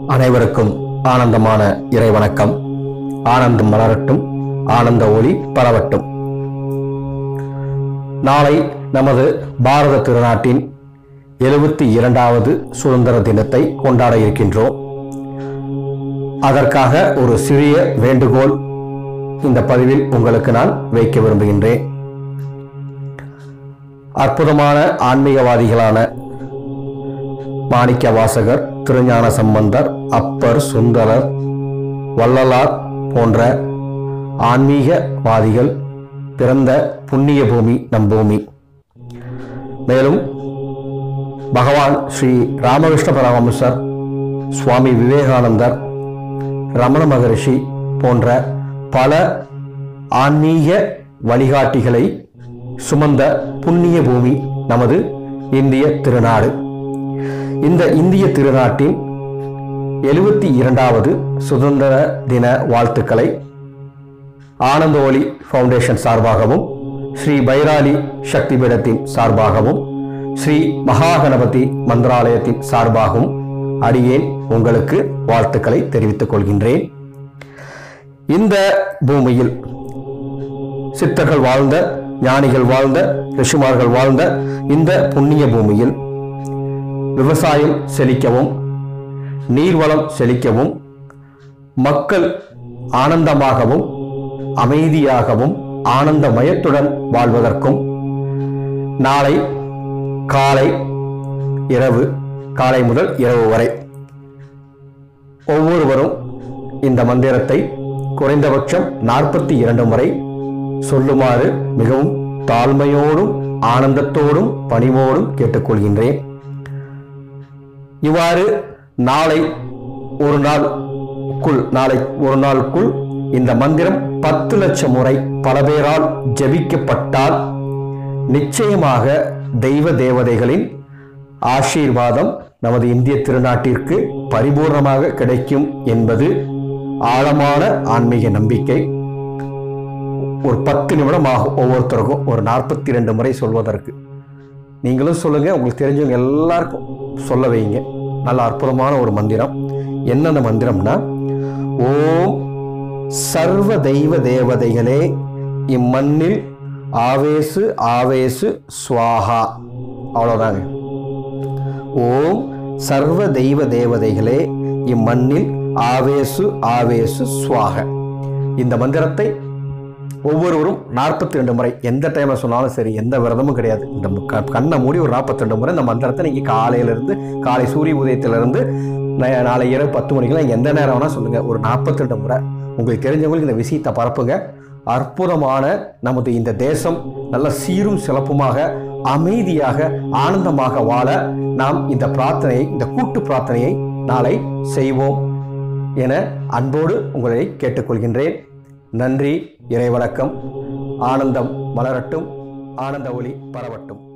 அனைவருக்கும் ஆனந்தமான இறைவணக்கம் ஆனந்தம் மலரட்டும் ஆனந்த ஒளி பரவட்டும் நாளை நமது பாரத திருநாட்டின் எழுபத்தி இரண்டாவது சுதந்திர தினத்தை கொண்டாட இருக்கின்றோம் அதற்காக ஒரு சிறிய வேண்டுகோள் இந்த பதிவில் உங்களுக்கு நான் வைக்க விரும்புகின்றேன் அற்புதமான ஆன்மீகவாதிகளான மாணிக்க வாசகர் திருஞான சம்பந்தர் அப்பர் சுந்தரர் வள்ளலார் போன்ற ஆன்மீகவாதிகள் பிறந்த புண்ணிய பூமி நம் பூமி மேலும் பகவான் ஸ்ரீ ராமகிருஷ்ண பரமஹம்சர் சுவாமி விவேகானந்தர் ரமண மகரிஷி போன்ற பல ஆன்மீக வழிகாட்டிகளை சுமந்த புண்ணிய பூமி நமது இந்திய திருநாடு இந்த இந்திய திருநாட்டின் எழுபத்தி இரண்டாவது சுதந்திர தின வாழ்த்துக்களை ஆனந்த ஒளி ஃபவுண்டேஷன் சார்பாகவும் ஸ்ரீ பைராலி சக்தி பீடத்தின் சார்பாகவும் ஸ்ரீ மகாகணபதி மந்திராலயத்தின் சார்பாகவும் அடியேன் உங்களுக்கு வாழ்த்துக்களை தெரிவித்துக் கொள்கின்றேன் இந்த பூமியில் சித்தர்கள் வாழ்ந்த ஞானிகள் வாழ்ந்த ரிஷிமார்கள் வாழ்ந்த இந்த புண்ணிய பூமியில் விவசாயம் செழிக்கவும் நீர்வளம் செழிக்கவும் மக்கள் ஆனந்தமாகவும் அமைதியாகவும் ஆனந்தமயத்துடன் வாழ்வதற்கும் நாளை காலை இரவு காலை முதல் இரவு வரை ஒவ்வொருவரும் இந்த மந்திரத்தை குறைந்தபட்சம் நாற்பத்தி இரண்டு முறை சொல்லுமாறு மிகவும் தாழ்மையோடும் ஆனந்தத்தோடும் பணிவோடும் கேட்டுக்கொள்கின்றேன் இவ்வாறு நாளை ஒரு நாளுக்குள் நாளை ஒரு நாளுக்குள் இந்த மந்திரம் பத்து லட்சம் முறை பல பேரால் ஜபிக்கப்பட்டால் நிச்சயமாக தெய்வ தேவதைகளின் ஆசீர்வாதம் நமது இந்திய திருநாட்டிற்கு பரிபூர்ணமாக கிடைக்கும் என்பது ஆழமான ஆன்மீக நம்பிக்கை ஒரு பத்து நிமிடம் ஆகும் ஒவ்வொருத்தருக்கும் ஒரு நாற்பத்தி ரெண்டு முறை சொல்வதற்கு நீங்களும் சொல்லுங்க உங்களுக்கு தெரிஞ்சவங்க எல்லாருக்கும் சொல்ல வைங்க நல்ல அற்புதமான ஒரு மந்திரம் என்னென்ன மந்திரம்னா ஓம் சர்வ தெய்வ தேவதைகளே இம்மண்ணில் ஆவேசு ஆவேசு ஸ்வாஹா அவ்வளோதாங்க ஓம் சர்வ தெய்வ தேவதைகளே இம்மண்ணில் ஆவேசு ஆவேசு ஸ்வாக இந்த மந்திரத்தை ஒவ்வொருவரும் நாற்பத்தி ரெண்டு முறை எந்த டைமில் சொன்னாலும் சரி எந்த விரதமும் கிடையாது இந்த க- கண்ணை மூடி ஒரு நாற்பத்தி ரெண்டு முறை இந்த மந்திரத்தை நீங்கள் காலையிலேருந்து காலை சூரிய உதயத்திலிருந்து நா- நாளை இரவு பத்து மணிக்கெல்லாம் நீங்கள் எந்த நேரம் வேணால் சொல்லுங்கள் ஒரு நாற்பத்தி ரெண்டு முறை உங்களுக்கு தெரிஞ்சவங்களுக்கு இந்த விஷயத்தை பரப்புங்க அற்புதமான நமது இந்த தேசம் நல்ல சீரும் சிறப்புமாக அமைதியாக ஆனந்தமாக வாழ நாம் இந்த பிரார்த்தனையை இந்த கூட்டு பிரார்த்தனையை நாளை செய்வோம் என அன்போடு உங்களை கேட்டுக்கொள்கின்றேன் நன்றி இறைவணக்கம் ஆனந்தம் மலரட்டும் ஆனந்த ஒளி பரவட்டும்